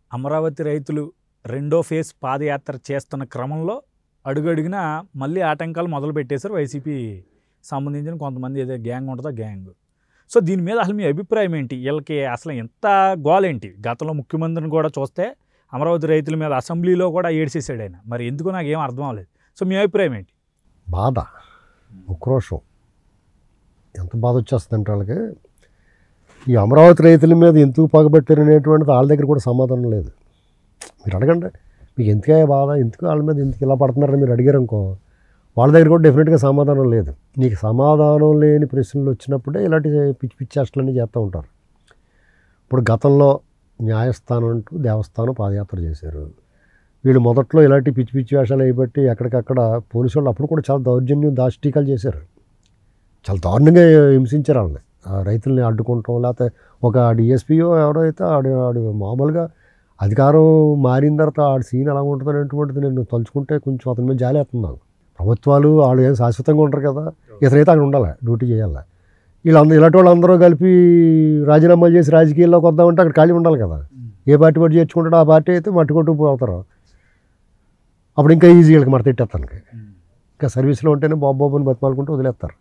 అమరావతి రైతులు రెండో ఫేజ్ పాదయాత్ర చేస్తున్న క్రమంలో అడుగడుగునా మళ్ళీ ఆటంకాలు మొదలు పెట్టేశారు వైసీపీ సంబంధించిన కొంతమంది ఏదో గ్యాంగ్ ఉంటుందో గ్యాంగ్ సో దీని మీద అసలు మీ అభిప్రాయం ఏంటి వీళ్ళకి అసలు ఎంత గోలేంటి గతంలో ముఖ్యమంత్రిని కూడా చూస్తే అమరావతి రైతుల మీద అసెంబ్లీలో కూడా ఏడ్చేసాడు ఆయన మరి ఎందుకు నాకు ఏం అర్థం అవ్వలేదు సో మీ అభిప్రాయం ఏంటి బాధ ఉక్రోషం ఎంత బాధ వచ్చేస్తుందంటే వాళ్ళకి ఈ అమరావతి రైతుల మీద ఎందుకు పగబట్టారు అనేటువంటిది వాళ్ళ దగ్గర కూడా సమాధానం లేదు మీరు అడగండి మీకు ఎందుకే బాధ ఎందుకు వాళ్ళ మీద ఎందుకు ఇలా పడుతున్నారని మీరు అడిగారు అనుకో వాళ్ళ దగ్గర కూడా డెఫినెట్గా సమాధానం లేదు నీకు సమాధానం లేని ప్రశ్నలు వచ్చినప్పుడే ఇలాంటి పిచ్చి పిచ్చి చేష్టలన్నీ చేస్తూ ఉంటారు ఇప్పుడు గతంలో న్యాయస్థానం అంటూ దేవస్థానం పాదయాత్ర చేశారు వీళ్ళు మొదట్లో ఇలాంటి పిచ్చి పిచ్చి వేషాలు అయిబట్టి ఎక్కడికక్కడ పోలీసు వాళ్ళు అప్పుడు కూడా చాలా దౌర్జన్యం దాష్టీకాలు చేశారు చాలా దారుణంగా హింసించారు వాళ్ళని ఆ రైతుల్ని అడ్డుకుంటాం లేకపోతే ఒక డిఎస్పీఓ ఎవరో అయితే ఆడు ఆడు మామూలుగా అధికారం మారిన తర్వాత ఆడి సీన్ ఎలా ఉంటుంది అనేటువంటిది నేను తలుచుకుంటే కొంచెం అతని మీద జాలి వేస్తుంది నాకు ప్రభుత్వాలు వాళ్ళు ఏం శాశ్వతంగా ఉంటారు కదా ఇతనైతే అక్కడ ఉండాలి డ్యూటీ చేయాలి వీళ్ళందరూ ఇలాంటి వాళ్ళందరూ కలిపి రాజీనామాలు చేసి రాజకీయాల్లోకి వద్దామంటే అక్కడ ఖాళీ ఉండాలి కదా ఏ పార్టీ పట్టి చేర్చుకుంటాడో ఆ పార్టీ అయితే మట్టి కొట్టుకుపోతారు అప్పుడు ఇంకా ఈజీ వీళ్ళకి మడత పెట్టేస్తానికి ఇంకా సర్వీస్లో ఉంటేనే బాబు బాబు అని బతిమాలుకుంటూ వదిలేస్తారు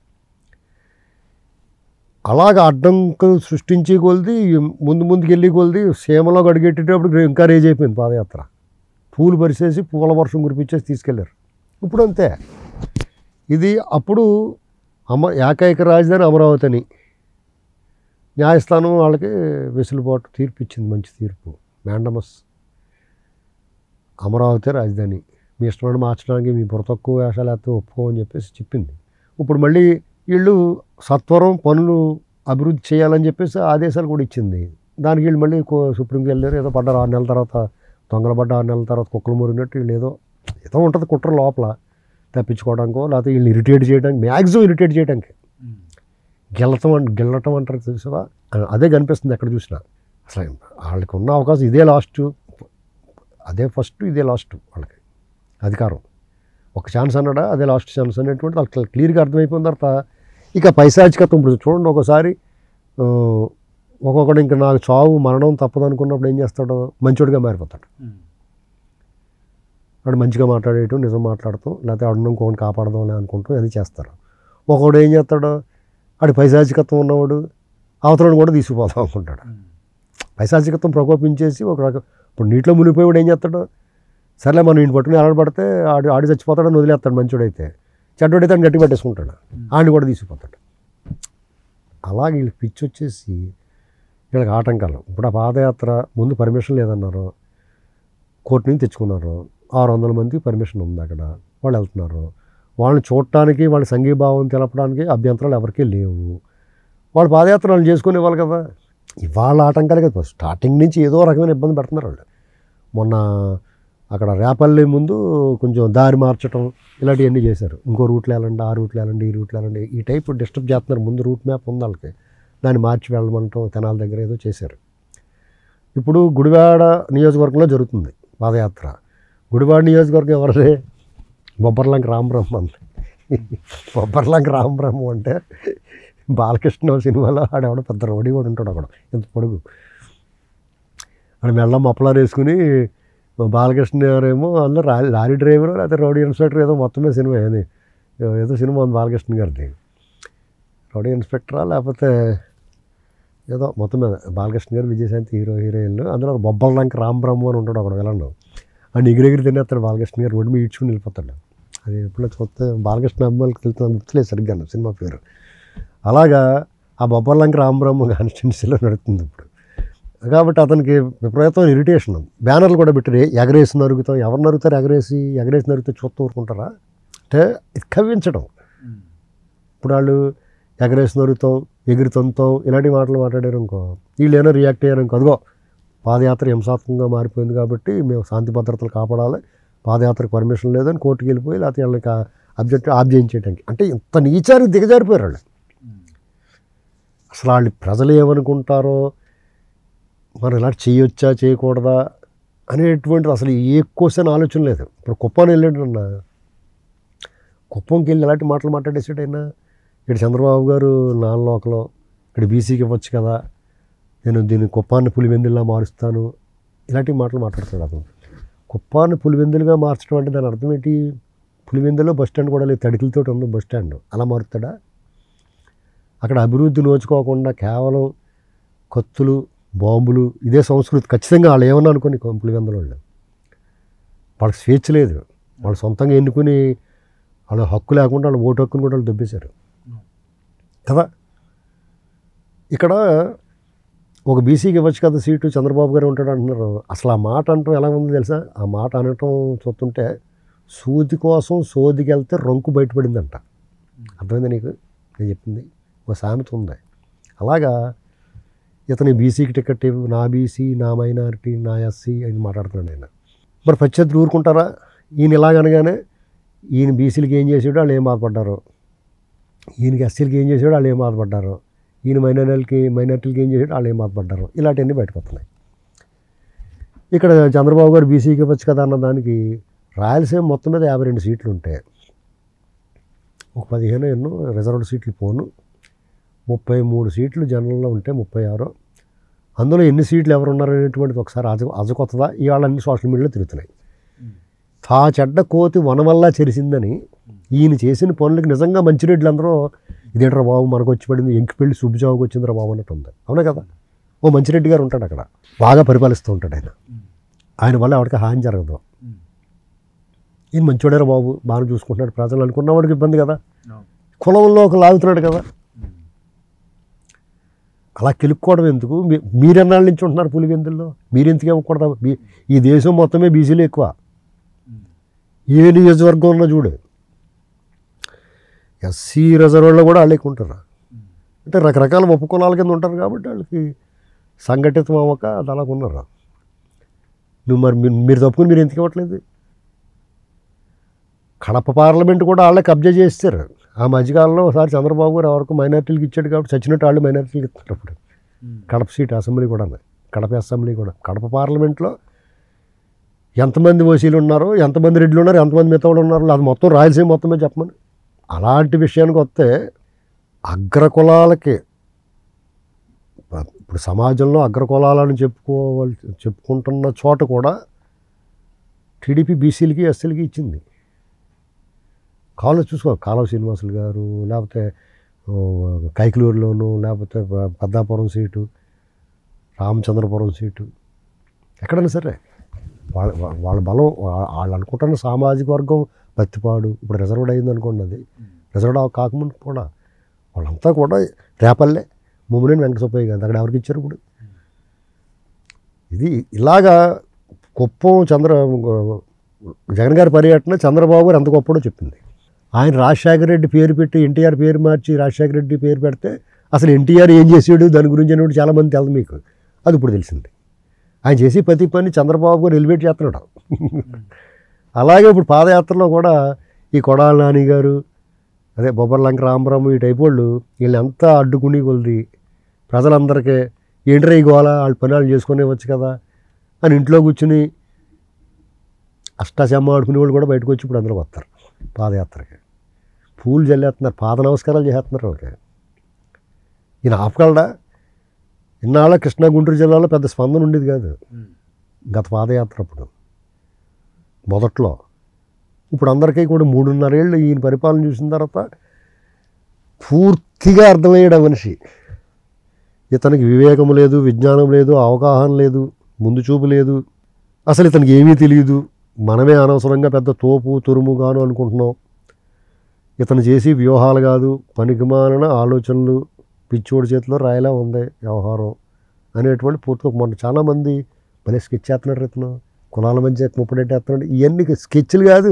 అలాగ అడ్డంకులు సృష్టించి కొలిది ముందు ముందుకు వెళ్ళి కొలిది సీమలో అడుగెట్టేటప్పుడు ఇంకా రేజ్ అయిపోయింది పాదయాత్ర పూలు పరిచేసి పూల వర్షం కురిపించేసి తీసుకెళ్ళారు ఇప్పుడు అంతే ఇది అప్పుడు అమ ఏకైక రాజధాని అమరావతి అని న్యాయస్థానం వాళ్ళకి వెసులుబాటు తీర్పు ఇచ్చింది మంచి తీర్పు మ్యాండమస్ అమరావతి రాజధాని మీ ఇష్టమైన మార్చడానికి మీ బుర్ర తక్కువ వేషాలు వేస్తే ఒప్పుకో అని చెప్పేసి చెప్పింది ఇప్పుడు మళ్ళీ వీళ్ళు సత్వరం పనులు అభివృద్ధి చేయాలని చెప్పేసి ఆదేశాలు కూడా ఇచ్చింది దానికి వీళ్ళు మళ్ళీ కో- సుప్రీంకి వెళ్ళారు ఏదో పడ్డారు ఆరు నెలల తర్వాత దొంగలు పడ్డ ఆరు నెలల తర్వాత కుక్కలు మురిగినట్టు వీళ్ళు ఏదో ఏదో ఉంటుంది కుట్ర లోపల తప్పించుకోవడానికో లేకపోతే వీళ్ళని ఇరిటేట్ చేయడానికి మ్యాక్సిమం ఇరిటేట్ చేయడానికి గెలటం అంట గెలటం అంటారు చూసావా అదే కనిపిస్తుంది ఎక్కడ చూసినా అసలు వాళ్ళకి ఉన్న అవకాశం ఇదే లాస్ట్ అదే ఫస్ట్ ఇదే లాస్ట్ వాళ్ళకి అధికారం ఒక ఛాన్స్ అన్నాడా అదే లాస్ట్ ఛాన్స్ అనేటువంటి వాళ్ళకి క్లియర్గా అర్థమైపోయిన తర్వాత ఇక పైశాచికత్వం ఇప్పుడు చూడండి ఒకసారి ఆ, ఒక్కొక్కడు ఇంకా నాకు చావు మరణం తప్పదు అనుకున్నప్పుడు ఏం చేస్తాడు మంచోడిగా మారిపోతాడు వాడు మంచిగా మాట్లాడేయటం నిజం మాట్లాడతాం లేకపోతే ఆడు ఇంకోటి కాపాడదాం అనుకుంటాం అది చేస్తారు ఒకడు ఏం చేస్తాడు ఆడి పైశాచికత్వం ఉన్నవాడు అవతలను కూడా తీసుకుపోదాం అనుకుంటాడు పైశాచికత్వం ప్రకోపించేసి ఒక రకం ఇప్పుడు నీటిలో మునిగిపోయాడు ఏం చేస్తాడు సర్లే మనం ఇంటి పట్టుకుని ఎలా పడితే ఆడు ఆడి చచ్చిపోతాడని వదిలేస్తాడు మంచోడైతే చెడ్డోడైతే అని గట్టి పట్టేసుకుంటాడు ఆడిని కూడా తీసుకుపోతాడు అలాగే వీళ్ళకి పిచ్చి వచ్చేసి వీళ్ళకి ఆటంకాలు ఇప్పుడు ఆ పాదయాత్ర ముందు పర్మిషన్ లేదన్నారు కోర్టు నుంచి తెచ్చుకున్నారు ఆరు వందల మందికి పర్మిషన్ ఉంది అక్కడ వాళ్ళు వెళ్తున్నారు వాళ్ళని చూడటానికి వాళ్ళ సంఘీభావం తెలపడానికి అభ్యంతరాలు ఎవరికీ లేవు వాళ్ళు పాదయాత్ర వాళ్ళు చేసుకునే వాళ్ళు కదా ఇవాళ ఆటంకాలు కదా స్టార్టింగ్ నుంచి ఏదో రకమైన ఇబ్బంది పెడుతున్నారు వాళ్ళు మొన్న అక్కడ రేపల్లి ముందు కొంచెం దారి మార్చడం ఇలాంటివన్నీ చేశారు ఇంకో రూట్లో వెళ్ళండి ఆ రూట్లో వెళ్ళండి ఈ రూట్లో వెళ్ళండి ఈ టైప్ డిస్టర్బ్ చేస్తున్నారు ముందు రూట్ మ్యాప్ ఉంది వాళ్ళకి దాన్ని మార్చి వెళ్ళమంటాం తెనాల దగ్గర ఏదో చేశారు ఇప్పుడు గుడివాడ నియోజకవర్గంలో జరుగుతుంది పాదయాత్ర గుడివాడ నియోజకవర్గం ఎవరిదే బొబ్బర్లంక రామబ్రహ్మ అంది బొబ్బర్లంక రామబ్రహ్మ అంటే బాలకృష్ణ సినిమాలో ఆడెవడో పెద్ద రోడీ కూడా ఉంటాడు అక్కడ ఇంత పొడుగు ఆడ మెల్ల మప్పలారు వేసుకుని బాలకృష్ణ గారేమో అందులో రా- లారీ డ్రైవర్ లేకపోతే రౌడీ ఇన్స్పెక్టర్ ఏదో మొత్తమే సినిమా ఏది ఏదో సినిమా ఉంది బాలకృష్ణ గారిది రౌడీ ఇన్స్పెక్టరా లేకపోతే ఏదో మొత్తం మీద బాలకృష్ణ గారు విజయశాంతి హీరో హీరోయిన్లు అందులో బొబ్బల్లంక రాంబ్రహ్మ అని ఉంటాడు అక్కడ వెళ్ళండు ఆ ఎగిరెగిరి తినేస్తాడు బాలకృష్ణ గారు రోడ్డు మీద ఈడ్చుకుని వెళ్ళిపోతాడు అది ఎప్పుడో చూస్తే బాలకృష్ణ అమ్మాయిలకి తెలుస్తుంది గుర్తులేదు సరిగ్గా సినిమా పేరు అలాగా ఆ బొబ్బర్లంక రాంబ్రహ్మ కాన్స్టిట్యున్సీలో నడుస్తుంది ఇప్పుడు కాబట్టి అతనికి విపరీతమైన ఇరిటేషన్ బ్యానర్లు కూడా పెట్టారు ఎగరేసి నరుగుతాం ఎవరు నరుగుతారు ఎగరేసి ఎగరేసి నరిగితే చూస్తూ ఊరుకుంటారా అంటే ఇది కవ్వించడం ఇప్పుడు వాళ్ళు ఎగరేసి నరుగుతాం ఎగిరి తొంతాం ఇలాంటి మాటలు మాట్లాడారు అనుకో వీళ్ళు ఏమైనా రియాక్ట్ అయ్యారు అనుకో అదిగో పాదయాత్ర హింసాత్మకంగా మారిపోయింది కాబట్టి మేము శాంతి భద్రతలు కాపాడాలి పాదయాత్రకు పర్మిషన్ లేదని కోర్టుకి వెళ్ళిపోయి లేకపోతే వాళ్ళకి అబ్జెక్ట్ ఆబ్ చేయించేయడానికి అంటే ఇంత నీచానికి దిగజారిపోయారు వాళ్ళు అసలు వాళ్ళు ప్రజలు ఏమనుకుంటారో మనం ఇలా చేయొచ్చా చేయకూడదా అనేటువంటిది అసలు ఏ క్వశ్చన్ ఆలోచన లేదు ఇప్పుడు కుప్పాన్ని వెళ్ళాడు అన్న కుప్పంకి వెళ్ళి ఎలాంటి మాటలు మాట్లాడేసాడు ఆయన ఇక్కడ చంద్రబాబు గారు నాన్ లోకలో ఇక్కడ బీసీకి ఇవ్వచ్చు కదా నేను దీన్ని కుప్పాన్ని పులివెందుల్లా మారుస్తాను ఇలాంటి మాటలు మాట్లాడుతాడు అతను కుప్పాన్ని పులివెందులుగా మార్చడం అంటే దాని అర్థం ఏంటి పులివెందులో బస్ స్టాండ్ కూడా లేదు తడికలతో ఉంది బస్ స్టాండ్ అలా మారుతాడా అక్కడ అభివృద్ధి నోచుకోకుండా కేవలం కత్తులు బాంబులు ఇదే సంస్కృతి ఖచ్చితంగా వాళ్ళు ఏమన్నా అనుకోని పులివెందుల వాళ్ళు వాళ్ళకి స్వేచ్ఛ లేదు వాళ్ళు సొంతంగా ఎన్నుకుని వాళ్ళ హక్కు లేకుండా వాళ్ళ ఓటు హక్కుని కూడా వాళ్ళు దొబ్బేశారు కదా ఇక్కడ ఒక బీసీకి ఇవ్వచ్చు కదా సీటు చంద్రబాబు గారు ఉంటాడు అంటున్నారు అసలు ఆ మాట అంటాం ఎలా ఉంది తెలుసా ఆ మాట అనటం చూస్తుంటే సూది కోసం సోదికి వెళ్తే రొంకు బయటపడిందంట అర్థమైందా నీకు నేను చెప్పింది ఒక సామెత ఉంది అలాగా ఇతని బీసీకి టికెట్ ఇవ్వు నా బీసీ నా మైనారిటీ నా ఎస్సీ అని మాట్లాడుతున్నాడు ఆయన మరి ప్రత్యర్థులు ఊరుకుంటారా ఈయన ఇలాగనగానే ఈయన బీసీలకి ఏం చేసాడో వాళ్ళు ఏం బాధపడ్డారు ఈయనకి ఎస్సీలకి ఏం చేసాడో వాళ్ళు ఏం బాధపడ్డారు ఈయన మైనారిటీలకి మైనారిటీలకి ఏం చేసాడో వాళ్ళు ఏం బాధపడ్డారు ఇలాంటివన్నీ బయటకు వస్తున్నాయి ఇక్కడ చంద్రబాబు గారు బీసీకి ఇవ్వచ్చు కదా అన్న దానికి రాయలసీమ మొత్తం మీద యాభై రెండు సీట్లు ఉంటాయి ఒక పదిహేను ఎన్నో రిజర్వ్డ్ సీట్లు పోను ముప్పై మూడు సీట్లు జనరల్లో ఉంటే ముప్పై ఆరు అందులో ఎన్ని సీట్లు ఎవరు ఉన్నారనేటువంటిది ఒకసారి అజ అజకొత్తదా ఇవాళ అన్ని సోషల్ మీడియాలో తిరుగుతున్నాయి తా చెడ్డ కోతి వనమల్లా చెరిసిందని ఈయన చేసిన పనులకి నిజంగా మంచిరెడ్లు అందరూ ఇదేంట్రా బాబు మనకు వచ్చి పడింది ఎంకిపెళ్ళి సుబ్బుజావుకి వచ్చిందిరా బాబు అన్నట్టు ఉంది అవునా కదా ఓ మంచిరెడ్డి గారు ఉంటాడు అక్కడ బాగా పరిపాలిస్తూ ఉంటాడు ఆయన ఆయన వల్ల ఎవరికి హాని జరగదు ఈయన మంచివాడేరా బాబు బాగా చూసుకుంటున్నాడు ప్రజలు అనుకున్న వాడికి ఇబ్బంది కదా కులంలో ఒక లాగుతున్నాడు కదా అలా కెలుక్కోవడం ఎందుకు మీ- మీరెన్నాళ్ళ నుంచి ఉంటున్నారు పులివెందుల్లో మీరు ఎందుకు ఇవ్వకూడదా మీ- ఈ దేశం మొత్తమే బీసీలు ఎక్కువ ఏ నియోజకవర్గంలో చూడు ఎస్సీ రిజర్వ్లో కూడా వాళ్ళు ఎక్కువ ఉంటారు అంటే రకరకాల ఉపకులాల కింద ఉంటారు కాబట్టి వాళ్ళకి సంఘటితం అవ్వక అది అలాగ ఉన్నారు నువ్వు మరి మీరు- మీరు తప్పుకుని మీరు ఎందుకు ఇవ్వట్లేదు కడప పార్లమెంట్ కూడా వాళ్ళే కబ్జా చేస్తారు ఆ మధ్యకాలంలో ఒకసారి చంద్రబాబు గారు ఎవరికి మైనార్టీలకు ఇచ్చాడు కాబట్టి చచ్చినట్టు వాళ్ళు మైనార్టీలకు ఇస్తారు అప్పుడు కడప సీట్ అసెంబ్లీ కూడా కడప అసెంబ్లీ కూడా కడప పార్లమెంట్లో ఎంతమంది ఓసీలు ఉన్నారో ఎంతమంది రెడ్లు ఉన్నారు ఎంతమంది మిగతా వాళ్ళు ఉన్నారు అది మొత్తం రాయలసీమ మొత్తమే చెప్పమని అలాంటి విషయానికి వస్తే అగ్రకులాలకి ఇప్పుడు సమాజంలో అగ్రకులాలను చెప్పుకోవాలి చెప్పుకుంటున్న చోట కూడా టీడీపీ బీసీలకి ఎస్సీలకి ఇచ్చింది కాలేజ్ చూసుకో కాలువ శ్రీనివాసులు గారు లేకపోతే ఓ, కైకలూరులోను లేకపోతే ప- పెద్దాపురం సీటు రామచంద్రపురం సీటు ఎక్కడైనా సరే వాళ్ళ వా- వాళ్ళ బలం వా- వాళ్ళు అనుకుంటున్న సామాజిక వర్గం పత్తిపాడు ఇప్పుడు రిజర్వ్డ్ అయింది అనుకోండి అది రిజర్వ్డ్ అవ- కాకముందు కూడా వాళ్ళంతా కూడా రేపల్లే ముమ్మనేని వెంకట సుబ్బయ్య గారు అక్కడ ఎవరికి ఇచ్చారు ఇప్పుడు ఇది ఇలాగా కుప్పం చంద్ర జగన్ గారి పర్యటన చంద్రబాబు గారు ఎంత గొప్పడో చెప్పింది ఆయన రాజశేఖర రెడ్డి పేరు పెట్టి ఎన్టీఆర్ పేరు మార్చి రాజశేఖర రెడ్డి పేరు పెడితే అసలు ఎన్టీఆర్ ఏం చేసాడు దాని గురించి అనేది చాలామంది తెలదు మీకు అది ఇప్పుడు తెలిసింది ఆయన చేసి ప్రతి పని చంద్రబాబు గారు ఎలివేట్ చేస్తున్నాడు అలాగే ఇప్పుడు పాదయాత్రలో కూడా ఈ కొడాల నాని గారు అదే బొబ్బర్లంక రామరాము ఈ టైప్ వాళ్ళు వీళ్ళంతా అడ్డుకుని కొలిది ప్రజలందరికీ ఏంట్రా ఈ గోల వాళ్ళ పని వాళ్ళు చేసుకునేవచ్చు కదా అని ఇంట్లో కూర్చుని అష్టాచమ్మ ఆడుకునే వాళ్ళు కూడా బయటకు వచ్చి ఇప్పుడు అందరూ వస్తారు పాదయాత్రకి పూలు జల్లేస్తున్నారు పాద నమస్కారాలు చేస్తున్నారు వాళ్ళకి ఈయన ఆపగలడా ఇన్నాళ్ళ కృష్ణా గుంటూరు జిల్లాలో పెద్ద స్పందన ఉండేది కాదు గత పాదయాత్ర అప్పుడు మొదట్లో ఇప్పుడు అందరికీ కూడా మూడున్నరేళ్ళు ఈయన పరిపాలన చూసిన తర్వాత పూర్తిగా అర్థమయ్యాడు ఆ మనిషి ఇతనికి వివేకం లేదు విజ్ఞానం లేదు అవగాహన లేదు ముందు చూపు లేదు అసలు ఇతనికి ఏమీ తెలియదు మనమే అనవసరంగా పెద్ద తోపు తురుముగాను అనుకుంటున్నాం ఇతను చేసి వ్యూహాలు కాదు పనికిమాలిన ఆలోచనలు పిచ్చోడి చేతిలో రాయలా ఉంది వ్యవహారం అనేటువంటి పూర్తిగా మొన్న చాలామంది భలే స్కెచ్ చేస్తున్నాడు ఇతను కులాల మధ్య ముప్పడెట్టేస్తున్నాడు ఇవన్నీ స్కెచ్లు కాదు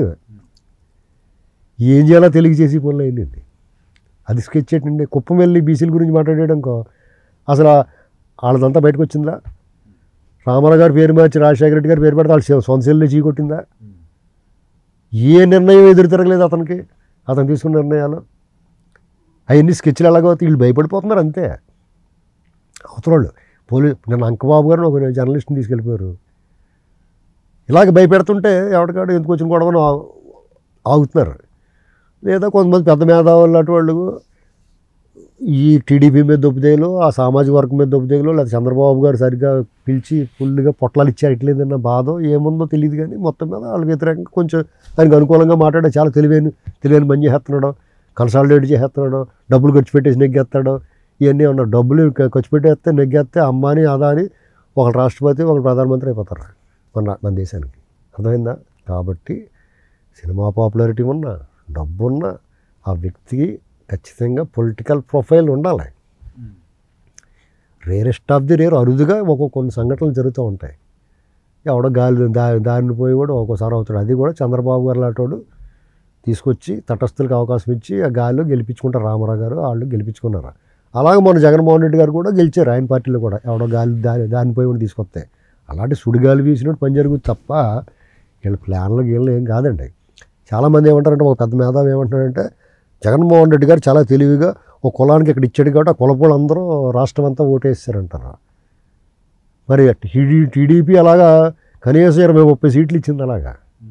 ఏం చేయాలో తెలియ చేసి పనులు అయిందండి అది స్కెచ్ ఏంటండి కుప్పం వెళ్ళి బీసీల గురించి మాట్లాడేయడంకో అసలు ఆ- వాళ్ళదంతా బయటకు వచ్చిందా రామారావు గారి పేరు మార్చి రాజశేఖర రెడ్డి గారి పేరు పెడితే వాళ్ళు సొంత సెల్లు చీకొట్టిందా ఏ నిర్ణయం ఎదురు తిరగలేదు అతనికి అతను తీసుకున్న నిర్ణయాలు అవన్నీ స్కెచ్లు ఎలాగో వీళ్ళు భయపడిపోతున్నారు అంతే అవతలోళ్ళు పోలీ నిన్న అంకబాబు గారిని ఒక జర్నలిస్ట్ని తీసుకెళ్ళిపోయారు ఇలాగ భయపెడుతుంటే ఎవరికాడు ఎందుకు వచ్చిన గొడవను ఆ- ఆగుతున్నారు లేదా కొంతమంది పెద్ద మేధావులు అటు వాళ్ళు ఈ టీడీపీ మీద దొబ్బుదేలో ఆ సామాజిక వర్గం మీద దొబ్బుదేలో లేదా చంద్రబాబు గారు సరిగ్గా పిలిచి ఫుల్గా పొట్లాలు ఇచ్చారు ఇట్లేదన్న బాధ ఏముందో తెలియదు కానీ మొత్తం మీద వాళ్ళ వ్యతిరేకంగా కొంచెం దానికి అనుకూలంగా మాట్లాడే చాలా తెలివైన తెలివైన పని చేస్తున్నాడు కన్సాలిడేట్ చేస్తున్నాడు డబ్బులు ఖర్చు పెట్టేసి నెగ్గేస్తాడు ఇవన్నీ ఉన్నాయి డబ్బులు ఖ- ఖర్చు పెట్టేస్తే నెగ్గేస్తే అమ్మాని అదాని ఒక రాష్ట్రపతి ఒక ప్రధానమంత్రి అయిపోతారు మన మన దేశానికి అర్థమైందా కాబట్టి సినిమా పాపులారిటీ ఉన్న డబ్బు ఉన్న ఆ వ్యక్తికి ఖచ్చితంగా పొలిటికల్ ప్రొఫైల్ ఉండాలి రేరెస్ట్ ఆఫ్ ది రేర్ అరుదుగా ఒక్కొక్క కొన్ని సంఘటనలు జరుగుతూ ఉంటాయి ఎవడో గాలి దా దారిని పోయి కూడా ఒక్కోసారి అవుతాడు అది కూడా చంద్రబాబు గారు లాంటోడు తీసుకొచ్చి తటస్థులకు అవకాశం ఇచ్చి ఆ గాలిలో గెలిపించుకుంటారు రామారావు గారు వాళ్ళు గెలిపించుకున్నారు అలాగే మన జగన్మోహన్ రెడ్డి గారు కూడా గెలిచారు ఆయన పార్టీలో కూడా ఎవడో గాలి దారి దారిని పోయి కూడా తీసుకొస్తే అలాంటి సుడిగాలి వీసినట్టు పని జరుగుతుంది తప్ప వీళ్ళ ప్లాన్లు గీళ్ళు ఏం కాదండి చాలామంది ఏమంటారంటే ఒక పెద్ద మేధావి ఏమంటారంటే జగన్మోహన్ రెడ్డి గారు చాలా తెలివిగా ఒక కులానికి ఇక్కడ ఇచ్చాడు కాబట్టి ఆ కులపోళ్ళు అందరూ రాష్ట్రం అంతా ఓటేస్తారంటారు మరి టీడీ టీడీపీ అలాగా కనీసం ఇరవై ముప్పై సీట్లు ఇచ్చింది అలాగా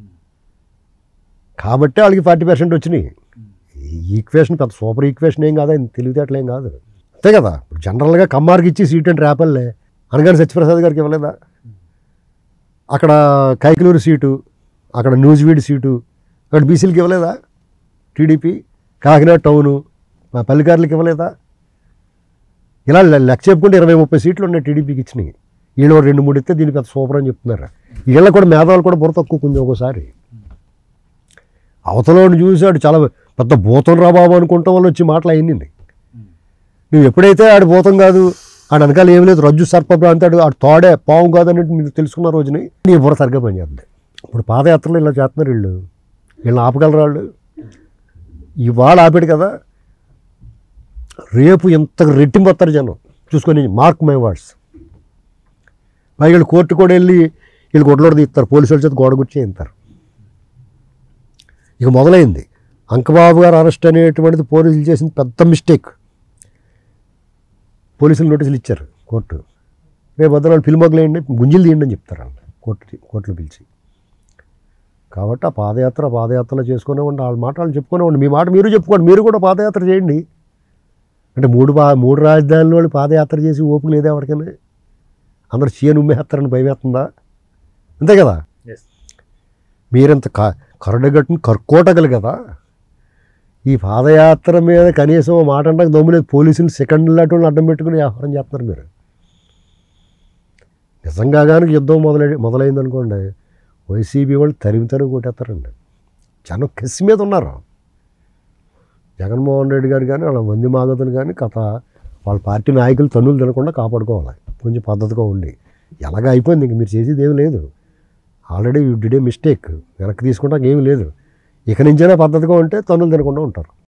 కాబట్టి వాళ్ళకి ఫార్టీ పర్సెంట్ వచ్చినాయి ఈ ఈక్వేషన్ పెద్ద సూపర్ ఈక్వేషన్ ఏం కాదు ఆయన తెలివితేటలు ఏం కాదు అంతే కదా ఇప్పుడు జనరల్గా కమ్మార్కి ఇచ్చి సీట్ అంటే రేపల్లే అనగానే సత్యప్రసాద్ గారికి ఇవ్వలేదా అక్కడ కైకలూరు సీటు అక్కడ న్యూజివీడ్ సీటు అక్కడ బీసీలకి ఇవ్వలేదా టీడీపీ కాకినాడ టౌను మా పల్లికారులకి ఇవ్వలేదా ఇలా లె- లెక్క చెప్పుకుంటే ఇరవై ముప్పై సీట్లు ఉన్నాయి టీడీపీకి ఇచ్చినాయి వీళ్ళు ఒక రెండు మూడు ఇస్తే దీని పెద్ద సూపర్ అని చెప్తున్నారు వీళ్ళ కూడా మేధావులు కూడా బుర్ర తక్కువ కొంచెం ఒకసారి అవతలని చూసాడు చాలా పెద్ద భూతం రా బాబు అనుకుంటాం వల్ల వచ్చి మాటలు అయింది నువ్వు ఎప్పుడైతే ఆడు భూతం కాదు ఆడ వెనకాల ఏం లేదు రజ్జు సర్ప అంటాడు ఆడు తోడే పాము కాదు అన్నట్టు మీరు తెలుసుకున్న రోజుని నీ బుర్ర సరిగ్గా పనిచేస్తుంది ఇప్పుడు పాదయాత్రలు ఇలా చేస్తున్నారు వీళ్ళు వీళ్ళని ఆపగలరు వాళ్ళు ఇవాళ ఆపాడు కదా రేపు ఎంత రెట్టింపు వస్తారు జనం చూసుకొని మార్క్ మై వర్డ్స్ పైగా వీళ్ళు కోర్టు కూడా వెళ్ళి వీళ్ళు గొడవలు తీస్తారు పోలీసుల చేత గోడ గుర్చి ఇంతారు ఇక మొదలైంది అంకబాబు గారు అరెస్ట్ అనేటువంటిది పోలీసులు చేసిన పెద్ద మిస్టేక్ పోలీసులు నోటీసులు ఇచ్చారు కోర్టు రేపు వద్ద వాళ్ళు పిలుమొగలేయండి గుంజీలు తీయండి అని చెప్తారు వాళ్ళు కోర్టు కోర్టులో పిలిచి కాబట్టి ఆ పాదయాత్ర పాదయాత్రలో చేసుకునేవ్వండి వాళ్ళ మాట వాళ్ళు చెప్పుకునేవ్వండి మీ మాట మీరు చెప్పుకోండి మీరు కూడా పాదయాత్ర చేయండి అంటే మూడు పా మూడు రాజధానుల వాళ్ళు పాదయాత్ర చేసి ఓపిక లేదా ఎవరికైనా అందరు చీను ఉమ్మేస్తారని భయమేస్తుందా అంతే కదా మీరంత క కరడగట్టుని కర్కోటగలు కదా ఈ పాదయాత్ర మీద కనీసం ఓ మాట అంటే దమ్ములేదు పోలీసులు సెకండ్ లాంటి వాళ్ళని అడ్డం పెట్టుకుని వ్యవహారం చేస్తున్నారు మీరు నిజంగా కానీ యుద్ధం మొదలై మొదలైంది అనుకోండి వైసీపీ వాళ్ళు తరిమి తరిమి కొట్టేస్తారండి జనం కసి మీద ఉన్నారు జగన్మోహన్ రెడ్డి గారు కానీ వాళ్ళ మంది మాగతులు కానీ కథ వాళ్ళ పార్టీ నాయకులు తన్నులు తినకుండా కాపాడుకోవాలి కొంచెం పద్ధతిగా ఉండి ఎలాగ అయిపోయింది ఇంక మీరు చేసేది ఏమీ లేదు already you did a mistake వెనక్కి తీసుకుంటాక ఏమీ లేదు ఇక నుంచైనా పద్ధతిగా ఉంటే తన్నులు తినకుండా ఉంటారు